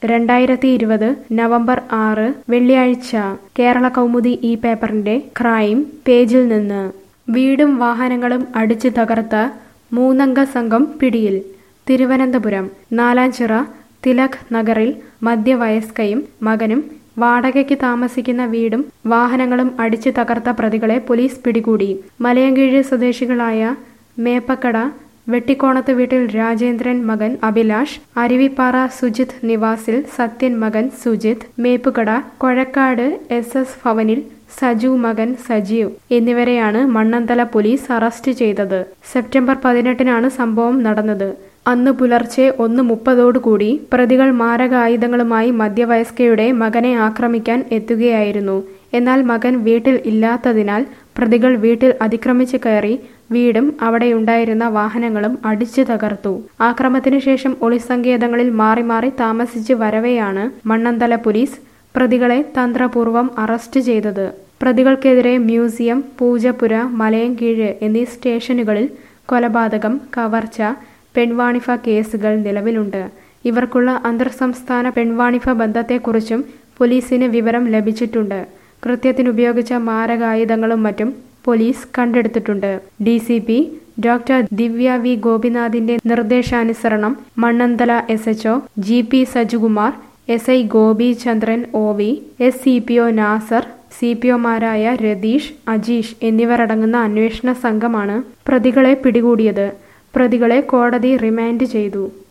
രണ്ടായിരത്തി ഇരുപത് നവംബർ ആറ് വെള്ളിയാഴ്ച കേരള കൗമുദി ഈ പേപ്പറിന്റെ ക്രൈം പേജിൽ നിന്ന് വീടും വാഹനങ്ങളും അടിച്ചു തകർത്ത മൂന്നംഗ സംഘം പിടിയിൽ തിരുവനന്തപുരം നാലാഞ്ചിറ തിലക് നഗറിൽ മധ്യവയസ്കയും മകനും വാടകയ്ക്ക് താമസിക്കുന്ന വീടും വാഹനങ്ങളും അടിച്ചു തകർത്ത പ്രതികളെ പോലീസ് പിടികൂടി മലയങ്കീഴ് സ്വദേശികളായ മേപ്പക്കട വെട്ടിക്കോണത്ത് വീട്ടിൽ രാജേന്ദ്രൻ മകൻ അഭിലാഷ് അരുവിപ്പാറ സുജിത് നിവാസിൽ സത്യൻ മകൻ സുജിത് മേപ്പുകട കൊഴക്കാട് എസ് എസ് ഭവനിൽ സജു മകൻ സജീവ് എന്നിവരെയാണ് മണ്ണന്തല പോലീസ് അറസ്റ്റ് ചെയ്തത് സെപ്റ്റംബർ പതിനെട്ടിനാണ് സംഭവം നടന്നത് അന്ന് പുലർച്ചെ ഒന്ന് മുപ്പതോടുകൂടി പ്രതികൾ മാരകായുധങ്ങളുമായി മധ്യവയസ്കയുടെ മകനെ ആക്രമിക്കാൻ എത്തുകയായിരുന്നു എന്നാൽ മകൻ വീട്ടിൽ ഇല്ലാത്തതിനാൽ പ്രതികൾ വീട്ടിൽ അതിക്രമിച്ച് കയറി വീടും അവിടെയുണ്ടായിരുന്ന വാഹനങ്ങളും അടിച്ചു തകർത്തു ആക്രമണത്തിനു ശേഷം ഒളിസങ്കേതങ്ങളിൽ മാറി മാറി താമസിച്ച് വരവെയാണ് മണ്ണന്തല പോലീസ് പ്രതികളെ തന്ത്രപൂർവ്വം അറസ്റ്റ് ചെയ്തത് പ്രതികൾക്കെതിരെ മ്യൂസിയം പൂജപ്പുര മലയൻകീഴ് എന്നീ സ്റ്റേഷനുകളിൽ കൊലപാതകം കവർച്ച പെൺവാണിഭ കേസുകൾ നിലവിലുണ്ട് ഇവർക്കുള്ള അന്തർ സംസ്ഥാന പെൺവാണിഭ ബന്ധത്തെക്കുറിച്ചും പോലീസിന് വിവരം ലഭിച്ചിട്ടുണ്ട് കൃത്യത്തിനുപയോഗിച്ച മാരകായുധങ്ങളും മറ്റും പോലീസ് കണ്ടെടുത്തിട്ടുണ്ട് D C P doctor Divya V ഗോപിനാഥിന്റെ നിർദ്ദേശാനുസരണം Mannanthala S HO G P Sajukumar S I Gopi Chandran O V S C P O Nasar C P ഒമാരായ രതീഷ് അജീഷ് എന്നിവരടങ്ങുന്ന അന്വേഷണ സംഘമാണ് പ്രതികളെ പിടികൂടിയത് പ്രതികളെ കോടതി റിമാൻഡ് ചെയ്തു